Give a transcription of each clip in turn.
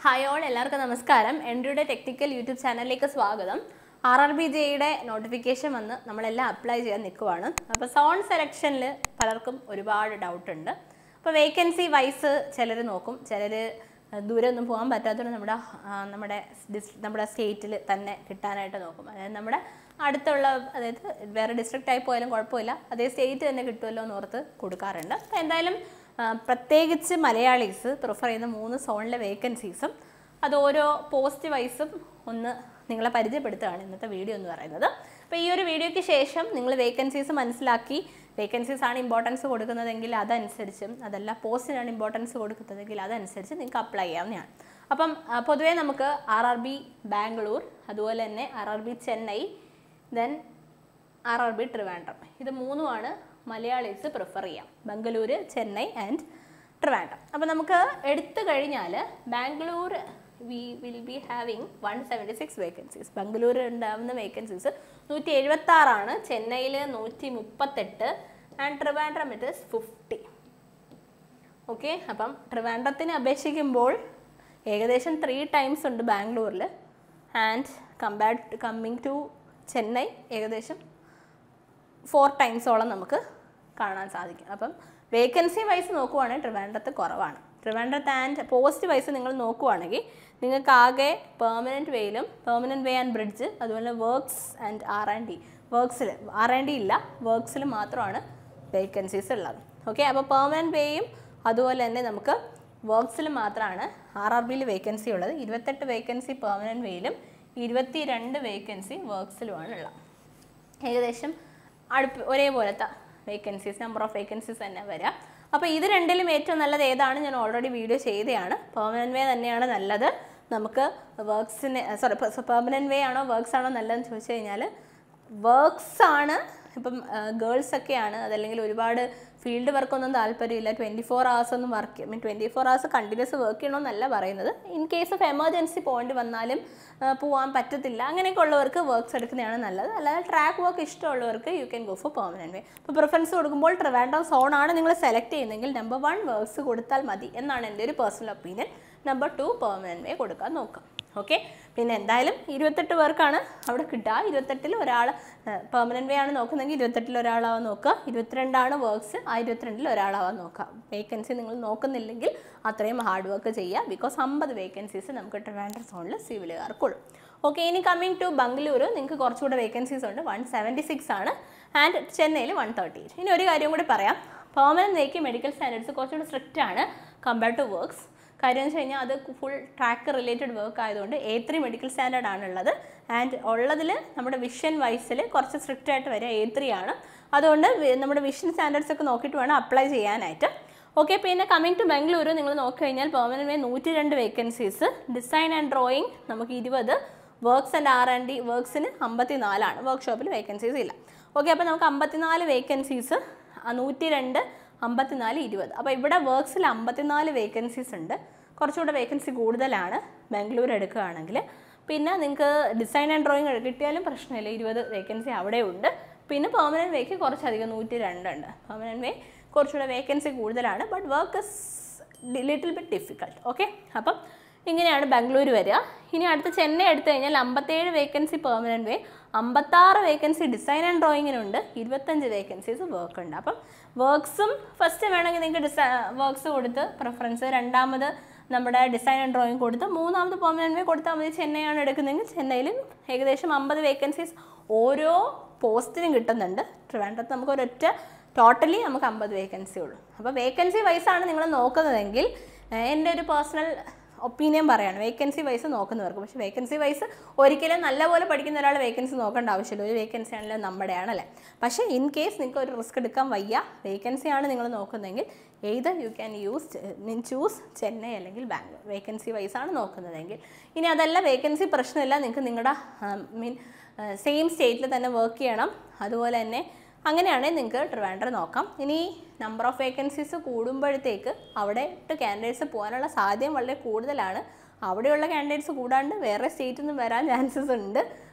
hi all എല്ലാവർക്കും നമസ്കാരം എൻഡ്രിയുടെ technical YouTube ചാനലിലേക്ക് സ്വാഗതം ആർ ആർ ബി ജെയുടെ നോട്ടിഫിക്കേഷൻ വന്ന് നമ്മളെല്ലാം അപ്ലൈ ചെയ്യാൻ നിൽക്കുവാണ് അപ്പോൾ സോൺ സെലക്ഷനിൽ പലർക്കും ഒരുപാട് ഡൗട്ട് ഉണ്ട് അപ്പോൾ വേക്കൻസി വൈസ് ചിലർ നോക്കും ചിലർ ദൂരെ ഒന്നും പോകാൻ പറ്റാത്തതുകൊണ്ട് നമ്മുടെ ആ, നമ്മുടെ ഡിസ് നമ്മുടെ സ്റ്റേറ്റിൽ തന്നെ കിട്ടാനായിട്ട് നോക്കും അതായത് നമ്മുടെ അടുത്തുള്ള അതായത് വേറെ ഡിസ്ട്രിക്റ്റ് ആയി പോയാലും കുഴപ്പമില്ല അതേ സ്റ്റേറ്റ് തന്നെ കിട്ടുമല്ലോ എന്ന് ഓർത്ത് കൊടുക്കാറുണ്ട് അപ്പോൾ എന്തായാലും ആ, പ്രത്യേകിച്ച് മലയാളീസ് പ്രിഫർ ചെയ്യുന്ന മൂന്ന് സോണിലെ വേക്കൻസീസും അത് ഓരോ പോസ്റ്റ് വൈസും ഒന്ന് നിങ്ങളെ പരിചയപ്പെടുത്തുകയാണ് ഇന്നത്തെ വീഡിയോ എന്ന് പറയുന്നത് അപ്പോൾ ഈ ഒരു വീഡിയോയ്ക്ക് ശേഷം നിങ്ങൾ വേക്കൻസീസ് മനസ്സിലാക്കി വേക്കൻസീസ് ആണ് ഇമ്പോർട്ടൻസ് കൊടുക്കുന്നതെങ്കിൽ അതനുസരിച്ചും അതല്ല പോസ്റ്റിനാണ് ഇമ്പോർട്ടൻസ് കൊടുക്കുന്നതെങ്കിൽ അതനുസരിച്ച് നിങ്ങൾക്ക് അപ്ലൈ ചെയ്യാവുന്നതാണ് അപ്പം ആ, പൊതുവേ നമുക്ക് ആർ ആർ ബി ബാംഗ്ലൂർ അതുപോലെ തന്നെ R R B Chennai then R R B Trivandrum ഇത് മൂന്നുമാണ് മലയാളീസ് പ്രിഫർ ചെയ്യാം ബംഗളൂര് ചെന്നൈ ആൻഡ് ട്രിവാൻഡ്രം അപ്പോൾ നമുക്ക് എടുത്തു കഴിഞ്ഞാൽ Bangalore we will be having one seventy six vacancies Bengaluru ഉണ്ടാവുന്ന വേക്കൻസീസ് നൂറ്റി എഴുപത്തി ആറാണ് ചെന്നൈയിൽ നൂറ്റി മുപ്പത്തെട്ട് and Trivandrum it is fifty okay അപ്പം ട്രിവാൻഡ്രത്തിന് അപേക്ഷിക്കുമ്പോൾ ഏകദേശം ത്രീ ടൈംസ് ഉണ്ട് ബാംഗ്ലൂരിൽ and compared coming to Chennai ഏകദേശം ഫോർ ടൈംസോളം നമുക്ക് കാണാൻ സാധിക്കും അപ്പം വേക്കൻസി വൈസ് നോക്കുവാണെങ്കിൽ ട്രിവാൻഡ്രത്ത് കുറവാണ് ട്രിവാൻഡ്രത്ത് ആൻഡ് പോസ്റ്റ് വൈസ് നിങ്ങൾ നോക്കുവാണെങ്കിൽ നിങ്ങൾക്ക് ആകെ പെർമനൻറ്റ് വേയിലും പെർമനൻറ്റ് വേ ആൻഡ് ബ്രിഡ്ജ് അതുപോലെ works and R and D വർക്ക്സിൽ ആർ ആൻഡ് ഡി ഇല്ല വർക്ക്സിൽ മാത്രമാണ് വേക്കൻസീസ് ഉള്ളത് ഓക്കെ അപ്പോൾ പെർമനൻറ്റ് വേയും അതുപോലെ തന്നെ നമുക്ക് വർക്ക്സിൽ മാത്രമാണ് ആർ ആർ ബിയിൽ വേക്കൻസി ഉള്ളത് ഇരുപത്തെട്ട് വേക്കൻസി പെർമനൻറ്റ് വേയിലും ഇരുപത്തി രണ്ട് വേക്കൻസി വർക്ക്സിലുമാണ് ഉള്ളത് ഏകദേശം അടുപ്പ് ഒരേപോലത്തെ വേക്കൻസീസ് നമ്പർ ഓഫ് വേക്കൻസീസ് തന്നെ വരാം അപ്പോൾ ഇത് രണ്ടിലും ഏറ്റവും നല്ലത് ഏതാണ് ഞാൻ ഓൾറെഡി വീഡിയോ ചെയ്തതാണ് പെർമനൻറ്റ് വേ തന്നെയാണ് നല്ലത് നമുക്ക് വർക്ക്സിന് സോറി പെർമനൻറ്റ് വേ ആണോ വർക്ക്സ് ആണോ നല്ലതെന്ന് ചോദിച്ചു കഴിഞ്ഞാൽ വർക്ക്സ് ആണ് ഇപ്പം ഗേൾസ് ഒക്കെയാണ് അതല്ലെങ്കിൽ ഒരുപാട് ഫീൽഡ് വർക്കൊന്നും താല്പര്യമില്ല ട്വൻറ്റി ഫോർ അവേഴ്സ് ഒന്നും work mean twenty four hours continuous work ചെയ്യണമെന്നല്ല പറയുന്നത് in case of emergency point വന്നാലും ആ, പോകാൻ പറ്റത്തില്ല അങ്ങനെയൊക്കെ ഉള്ളവർക്ക് വർക്ക്സ് എടുക്കുന്നതാണ് നല്ലത് അല്ലാതെ ട്രാക്ക് വർക്ക് ഇഷ്ടമുള്ളവർക്ക് you can go for permanent way അപ്പോൾ പ്രിഫറൻസ് കൊടുക്കുമ്പോൾ ട്രിവാൻഡ്രം സോൺ ആണ് നിങ്ങൾ സെലക്ട് ചെയ്യുന്നതെങ്കിൽ നമ്പർ വൺ വർക്ക്സ് കൊടുത്താൽ മതി എന്നാണ് എൻ്റെ ഒരു personal opinion number two permanent way കൊടുക്കാൻ നോക്കാം ഓക്കെ പിന്നെ എന്തായാലും ഇരുപത്തെട്ട് പേർക്കാണ് അവിടെ കിട്ടുക ഇരുപത്തെട്ടിൽ ഒരാൾ പെർമനൻറ്റ് വേ ആണ് നോക്കുന്നതെങ്കിൽ ഇരുപത്തെട്ടിൽ ഒരാളാവാൻ നോക്കുക ഇരുപത്തിരണ്ടാണ് വർക്ക്സ് ആ ഇരുപത്തിരണ്ടിൽ ഒരാളാവാൻ നോക്കുക വേക്കൻസി നിങ്ങൾ നോക്കുന്നില്ലെങ്കിൽ അത്രയും ഹാർഡ് വർക്ക് ചെയ്യുക ബിക്കോസ് അമ്പത് വേക്കൻസീസ് നമുക്ക് ട്രിവാൻഡ്രം സോണിൽ സിവിലുകാർക്കുള്ളൂ ഓക്കെ ഇനി കമ്മിങ് ടു ബംഗളൂരു നിങ്ങൾക്ക് കുറച്ചുകൂടെ വേക്കൻസീസ് ഉണ്ട് വൺ സെവൻറ്റി സിക്സ് ആണ് ആൻഡ് ചെന്നൈയിൽ വൺ തേർട്ടി ഇനി ഒരു കാര്യം കൂടി പറയാം പെർമനൻറ്റ് വേക്ക് മെഡിക്കൽ സ്റ്റാൻഡേർഡ്സ് കുറച്ചുകൂടി സ്ട്രിക്റ്റ് ആണ് കമ്പയർഡ് ടു വർക്ക്സ് കാര്യം എന്ന് വെച്ച് കഴിഞ്ഞാൽ അത് ഫുൾ ട്രാക്ക് റിലേറ്റഡ് വർക്ക് ആയതുകൊണ്ട് എ ത്രീ മെഡിക്കൽ സ്റ്റാൻഡേർഡ് ആണുള്ളത് ആൻഡ് ഉള്ളതിൽ നമ്മുടെ വിഷൻ വൈസിൽ കുറച്ച് സ്ട്രിക്റ്റ് ആയിട്ട് വരിക എ ത്രീ ആണ് അതുകൊണ്ട് വി- നമ്മുടെ വിഷൻ സ്റ്റാൻഡേർഡ്സ് ഒക്കെ നോക്കിയിട്ട് വേണം അപ്ലൈ ചെയ്യാനായിട്ട് ഓക്കെ പിന്നെ കമ്മിങ് ടു ബാംഗ്ലൂർ നിങ്ങൾ നോക്കിക്കഴിഞ്ഞാൽ പെർമനൻറ്റ് വേ നൂറ്റി രണ്ട് വേക്കൻസീസ് ഡിസൈൻ ആൻഡ് ഡ്രോയിങ് നമുക്ക് ഇരുപത് works and R and D വർക്ക്സിന് അമ്പത്തി നാലാണ് വർക്ക്ഷോപ്പിൽ വേക്കൻസീസ് ഇല്ല ഓക്കെ അപ്പോൾ നമുക്ക് അമ്പത്തിനാല് വേക്കൻസീസ് നൂറ്റി രണ്ട് അമ്പത്തിനാല് ഇരുപത് അപ്പോൾ ഇവിടെ വർക്ക്സിൽ അമ്പത്തിനാല് വേക്കൻസീസ് ഉണ്ട് കുറച്ചുകൂടെ വേക്കൻസി കൂടുതലാണ് ബാംഗ്ലൂർ എടുക്കുകയാണെങ്കിൽ പിന്നെ നിങ്ങൾക്ക് ഡിസൈൻ ആൻഡ് ഡ്രോയിങ് കിട്ടിയാലും പ്രശ്നമില്ല ഇരുപത് വേക്കൻസി അവിടെ ഉണ്ട് പിന്നെ പെർമനൻറ്റ് വേക്ക് കുറച്ചധികം നൂറ്റി രണ്ടുണ്ട് പെർമനൻറ്റ് വേ കുറച്ചുകൂടെ വേക്കൻസി കൂടുതലാണ് but work is little bit difficult okay അപ്പം ഇങ്ങനെയാണ് ബാംഗ്ലൂർ വരിക ഇനി അടുത്ത് ചെന്നൈ എടുത്തു കഴിഞ്ഞാൽ അമ്പത്തേഴ് വേക്കൻസി പെർമനൻറ്റ് വേ അമ്പത്താറ് വേക്കൻസി ഡിസൈൻ ആൻഡ് ഡ്രോയിങ്ങിനുണ്ട് ഇരുപത്തഞ്ച് വേക്കൻസീസ് വർക്ക് ഉണ്ട് അപ്പം വർക്ക്സും ഫസ്റ്റ് വേണമെങ്കിൽ നിങ്ങൾക്ക് ഡിസൈ വർക്ക്സ് കൊടുത്ത് പ്രിഫറൻസ് രണ്ടാമത് നമ്മുടെ ഡിസൈൻ ആൻഡ് ഡ്രോയിങ് കൊടുത്ത് മൂന്നാമത് പെർമനൻറ്റ് വേ കൊടുത്താൽ മതി ചെന്നൈയാണ് എടുക്കുന്നതെങ്കിൽ ചെന്നൈയിലും ഏകദേശം അമ്പത് വേക്കൻസീസ് ഓരോ പോസ്റ്റിനും കിട്ടുന്നുണ്ട് ട്രിവാൻഡ്രത്ത് നമുക്ക് ഒരൊറ്റ ടോട്ടലി നമുക്ക് അമ്പത് വേക്കൻസി ഉള്ളൂ അപ്പോൾ വേക്കൻസി വൈസാണ് നിങ്ങൾ നോക്കുന്നതെങ്കിൽ ഏഹ്, എൻ്റെ ഒരു പേഴ്സണൽ ഒപ്പീനിയൻ പറയാണ് വേക്കൻസി വൈസ് നോക്കുന്നവർക്ക് പക്ഷേ വേക്കൻസി വൈസ് ഒരിക്കലും നല്ലപോലെ പഠിക്കുന്ന ഒരാൾ വേക്കൻസി നോക്കേണ്ട ആവശ്യമില്ല ഒരു വേക്കൻസി ആണല്ലോ നമ്മുടെയാണല്ലേ പക്ഷേ ഇൻ കേസ് നിങ്ങൾക്ക് ഒരു റിസ്ക് എടുക്കാൻ വയ്യ വേക്കൻസി ആണ് നിങ്ങൾ നോക്കുന്നതെങ്കിൽ either you can use mean choose Chennai അല്ലെങ്കിൽ ബാംഗ്ലൂർ വേക്കൻസി വൈസ് ആണ് നോക്കുന്നതെങ്കിൽ ഇനി അതല്ല വേക്കൻസി പ്രശ്നമില്ല നിങ്ങൾക്ക് നിങ്ങളുടെ മീൻ സെയിം സ്റ്റേറ്റിൽ തന്നെ വർക്ക് ചെയ്യണം അതുപോലെ തന്നെ അങ്ങനെയാണെങ്കിൽ നിങ്ങൾക്ക് ട്രിവാൻഡ്രം നോക്കാം ഇനി നമ്പർ ഓഫ് വേക്കൻസീസ് കൂടുമ്പോഴത്തേക്ക് അവിടെ കാൻഡിഡേറ്റ്സ് പോകാനുള്ള സാധ്യത വളരെ കൂടുതലാണ് അവിടെയുള്ള കാൻഡിഡേറ്റ്സ് കൂടാണ്ട് വേറെ സ്റ്റേറ്റിൽ നിന്ന് വരാൻ ചാൻസസ് ഉണ്ട്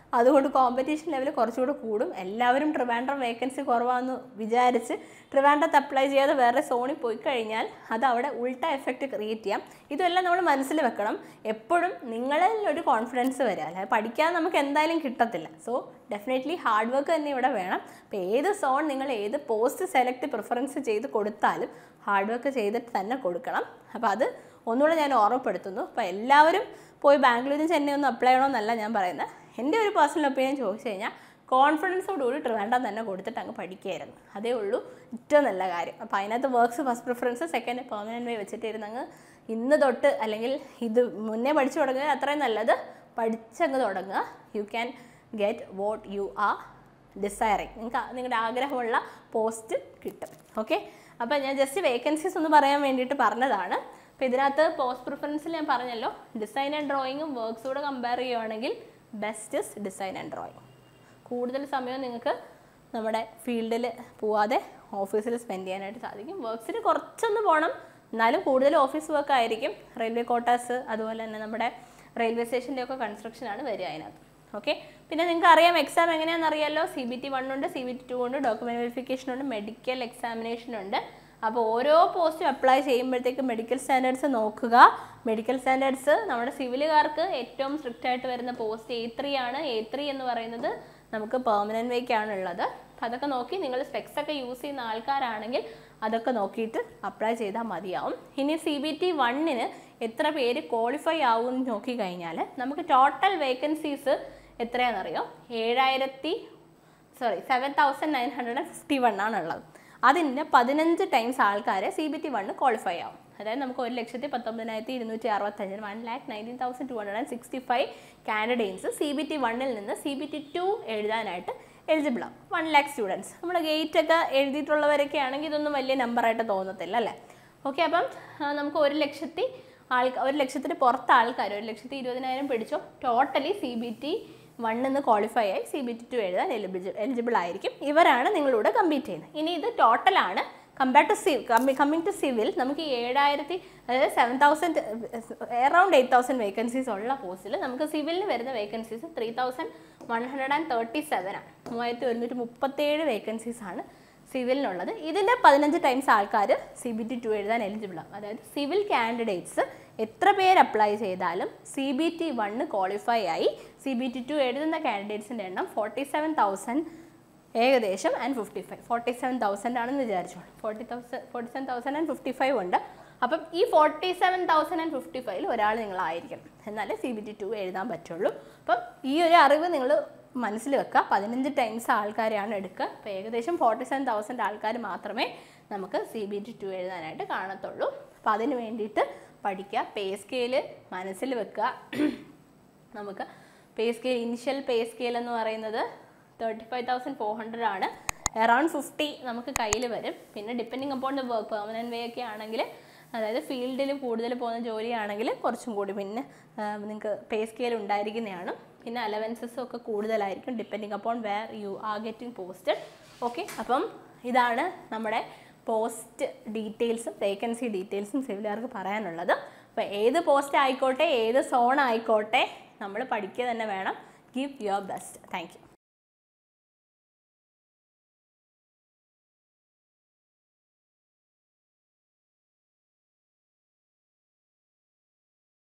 അതുകൊണ്ട് കോമ്പറ്റീഷൻ ലെവൽ കുറച്ചുകൂടെ കൂടും എല്ലാവരും ട്രിവാൻഡ്രം വേക്കൻസി കുറവാണെന്ന് വിചാരിച്ച് ട്രിവാൻഡ്രത്ത് അപ്ലൈ ചെയ്യാതെ വേറെ സോണിൽ പോയി കഴിഞ്ഞാൽ അത് അവിടെ ഉൾട്ട എഫക്റ്റ് ക്രിയേറ്റ് ചെയ്യാം ഇതെല്ലാം നമ്മൾ മനസ്സിൽ വെക്കണം എപ്പോഴും നിങ്ങളിൽ ഒരു കോൺഫിഡൻസ് വരിക അല്ലാതെ പഠിക്കാൻ നമുക്ക് എന്തായാലും കിട്ടത്തില്ല സോ ഡെഫിനറ്റ്ലി ഹാർഡ് വർക്ക് തന്നെ ഇവിടെ വേണം അപ്പോൾ ഏത് സോൺ നിങ്ങൾ ഏത് പോസ്റ്റ് സെലക്ട് പ്രിഫറൻസ് ചെയ്ത് കൊടുത്താലും ഹാർഡ് വർക്ക് ചെയ്തിട്ട് തന്നെ കൊടുക്കണം അപ്പോൾ അത് ഒന്നുകൂടെ ഞാൻ ഓർമ്മപ്പെടുത്തുന്നു അപ്പോൾ എല്ലാവരും പോയി ബാംഗ്ലൂരും ചെന്നൈ ഒന്നും അപ്ലൈ ചെയ്യണമെന്നല്ല ഞാൻ പറയുന്നത് എൻ്റെ ഒരു പേഴ്സണൽ ഒപ്പീനിയൻ ചോദിച്ചു കഴിഞ്ഞാൽ കോൺഫിഡൻസോടുകൂടി ട്രിവാൻഡ്രം തന്നെ കൊടുത്തിട്ട് അങ്ങ് പഠിക്കുകയായിരുന്നു അതേ ഉള്ളൂ ഏറ്റവും നല്ല കാര്യം അപ്പോൾ അതിനകത്ത് works first preference second permanent way വെച്ചിട്ടിരുന്ന് അങ്ങ് ഇന്ന് തൊട്ട് അല്ലെങ്കിൽ ഇത് മുന്നേ പഠിച്ചു തുടങ്ങുക അത്രയും നല്ലത് പഠിച്ചങ്ങ് തുടങ്ങുക you can get what you are desiring നിങ്ങൾക്ക് നിങ്ങളുടെ ആഗ്രഹമുള്ള പോസ്റ്റ് കിട്ടും ഓക്കെ അപ്പോൾ ഞാൻ ജസ്റ്റ് വേക്കൻസീസ് ഒന്ന് പറയാൻ വേണ്ടിയിട്ട് പറഞ്ഞതാണ് അപ്പോൾ ഇതിനകത്ത് പോസ്റ്റ് പ്രിഫറൻസിൽ ഞാൻ പറഞ്ഞല്ലോ ഡിസൈൻ ആൻഡ് ഡ്രോയിങ്ങും വർക്ക്സ് കൂടെ കമ്പയർ ചെയ്യുവാണെങ്കിൽ best is design and drawing കൂടുതൽ സമയം നിങ്ങൾക്ക് നമ്മുടെ ഫീൽഡിൽ പോവാതെ ഓഫീസിൽ സ്പെൻഡ് ചെയ്യാനായിട്ട് സാധിക്കും വർക്ക്സിന് കുറച്ചൊന്ന് പോകണം എന്നാലും കൂടുതൽ ഓഫീസ് വർക്ക് ആയിരിക്കും റെയിൽവേ ക്വാർട്ടേഴ്സ് അതുപോലെ തന്നെ നമ്മുടെ റെയിൽവേ സ്റ്റേഷൻ്റെ ഒക്കെ കൺസ്ട്രക്ഷനാണ് വരിക അതിനകത്ത് ഓക്കെ പിന്നെ നിങ്ങൾക്ക് അറിയാം എക്സാം എങ്ങനെയാണെന്ന് അറിയാലോ സി ബി ടി വൺ ഉണ്ട് സി ബി ടി ടു ഉണ്ട് ഡോക്യുമെൻറ്റ് വെരിഫിക്കേഷൻ ഉണ്ട് മെഡിക്കൽ എക്സാമിനേഷൻ ഉണ്ട് അപ്പോൾ ഓരോ പോസ്റ്റും അപ്ലൈ ചെയ്യുമ്പോഴത്തേക്ക് മെഡിക്കൽ സ്റ്റാൻഡേർഡ്സ് നോക്കുക മെഡിക്കൽ സ്റ്റാൻഡേർഡ്സ് നമ്മുടെ സിവിലുകാർക്ക് ഏറ്റവും സ്ട്രിക്റ്റ് ആയിട്ട് വരുന്ന പോസ്റ്റ് എ ത്രീ ആണ് എ ത്രീ എന്ന് പറയുന്നത് നമുക്ക് പെർമനൻറ്റ് വേക്കാണ് ഉള്ളത് അപ്പം അതൊക്കെ നോക്കി നിങ്ങൾ സ്പെക്സ് ഒക്കെ യൂസ് ചെയ്യുന്ന ആൾക്കാരാണെങ്കിൽ അതൊക്കെ നോക്കിയിട്ട് അപ്ലൈ ചെയ്താൽ മതിയാവും ഇനി സി ബി ടി വണ്ണിന് എത്ര പേര് ക്വാളിഫൈ ആവും എന്ന് നോക്കിക്കഴിഞ്ഞാൽ നമുക്ക് ടോട്ടൽ വേക്കൻസീസ് എത്രയാണെന്നറിയോ ഏഴായിരത്തി sorry seven thousand nine hundred and fifty one ആണുള്ളത് അതിൻ്റെ പതിനഞ്ച് ടൈംസ് ആൾക്കാർ C B T one qualify ആവും അതായത് നമുക്ക് ഒരു ലക്ഷത്തി പത്തൊമ്പതിനായിരത്തി ഇരുന്നൂറ്റി അറുപത്തഞ്ചിന് one lakh nineteen thousand two hundred and sixty five candidates C B T വണ്ണിൽ നിന്ന് സി ബി ടി ടു എഴുതാനായിട്ട് എലിജിബിൾ ആവും വൺ ലാക്ക് സ്റ്റുഡൻസ് നമ്മൾ ഗേറ്റ് ഒക്കെ എഴുതിയിട്ടുള്ളവരൊക്കെ ആണെങ്കിൽ ഇതൊന്നും വലിയ നമ്പറായിട്ട് തോന്നത്തില്ല അല്ലേ ഓക്കെ അപ്പം ആ, നമുക്ക് ഒരു ലക്ഷത്തി ആൾക്കാർ ഒരു ലക്ഷത്തിന് പുറത്ത് ആൾക്കാർ ഒരു ലക്ഷത്തി ഇരുപതിനായിരം പിടിച്ചോ ടോട്ടലി സി ബി ടി വണ്ണിന്ന് ക്വാളിഫൈ ആയി സി ബി ടി ടു എഴുതാൻ എലിജിബിൾ എലിജിബിൾ ആയിരിക്കും ഇവരാണ് നിങ്ങളിവിടെ കംപ്ലീറ്റ് ചെയ്യുന്നത് ഇനി ഇത് ടോട്ടലാണ് compare to civ coming to civil നമുക്ക് ഈ ഏഴായിരത്തി അതായത് seven thousand around eight thousand vacancies ഉള്ള പോസ്റ്റിൽ നമുക്ക് സിവിലിന് വരുന്ന vacancies three thousand one hundred and thirty സെവനാണ് മൂവായിരത്തി ഒരുന്നൂറ്റി മുപ്പത്തേഴ് വേക്കൻസീസ് ആണ് സിവിലിനുള്ളത് ഇതിൻ്റെ പതിനഞ്ച് ടൈംസ് ആൾക്കാർ സി ബി ടി ടു എഴുതാൻ എലിജിബിളാണ് അതായത് സിവിൽ കാൻഡിഡേറ്റ്സ് എത്ര പേര് അപ്ലൈ ചെയ്താലും C B T one qualify ആയി സി ബി ടി ടു എഴുതുന്ന കാൻഡിഡേറ്റ്സിൻ്റെ എണ്ണം ഫോർട്ടി സെവൻ തൗസൻഡ് ഏകദേശം and fifty five forty seven thousand ആണെന്ന് വിചാരിച്ചോളൂ forty thousand forty seven thousand and fifty five ഉണ്ട് അപ്പം ഈ forty seven thousand and fifty ഫൈവിൽ ഒരാൾ നിങ്ങളായിരിക്കണം എന്നാലേ സി ബി ടി ടു എഴുതാൻ പറ്റുള്ളൂ അപ്പം ഈ ഒരു അറിവ് നിങ്ങൾ മനസ്സിൽ വെക്കുക പതിനഞ്ച് ടൈംസ് ആൾക്കാരെയാണ് എടുക്കുക അപ്പോൾ ഏകദേശം ഫോർട്ടി സെവൻ തൗസൻഡ് ആൾക്കാർ മാത്രമേ നമുക്ക് സി ബി ടി ടു എഴുതാനായിട്ട് കാണത്തുള്ളൂ അപ്പോൾ അതിന് വേണ്ടിയിട്ട് പഠിക്കുക പേ സ്കെയില് മനസ്സിൽ വെക്കുക നമുക്ക് pay scale initial pay scale എന്ന് പറയുന്നത് thirty five thousand four hundred ആണ് അറൗണ്ട് ഫിഫ്റ്റി നമുക്ക് കയ്യിൽ വരും പിന്നെ depending upon the work permanent way ഒക്കെ ആണെങ്കിൽ അതായത് ഫീൽഡിൽ കൂടുതൽ പോകുന്ന ജോലിയാണെങ്കിൽ കുറച്ചും കൂടി പിന്നെ നിങ്ങൾക്ക് പേ സ്കെയിൽ ഉണ്ടായിരിക്കുന്നതാണ് പിന്നെ അലവൻസസും ഒക്കെ കൂടുതലായിരിക്കും depending upon where you are getting posted okay അപ്പം ഇതാണ് നമ്മുടെ പോസ്റ്റ് ഡീറ്റെയിൽസും വേക്കൻസി ഡീറ്റെയിൽസും സിവിലുകാർക്ക് പറയാനുള്ളത് അപ്പോൾ ഏത് പോസ്റ്റ് ആയിക്കോട്ടെ ഏത് സോൺ ആയിക്കോട്ടെ നമ്മൾ പഠിക്കുക തന്നെ വേണം give your best thank U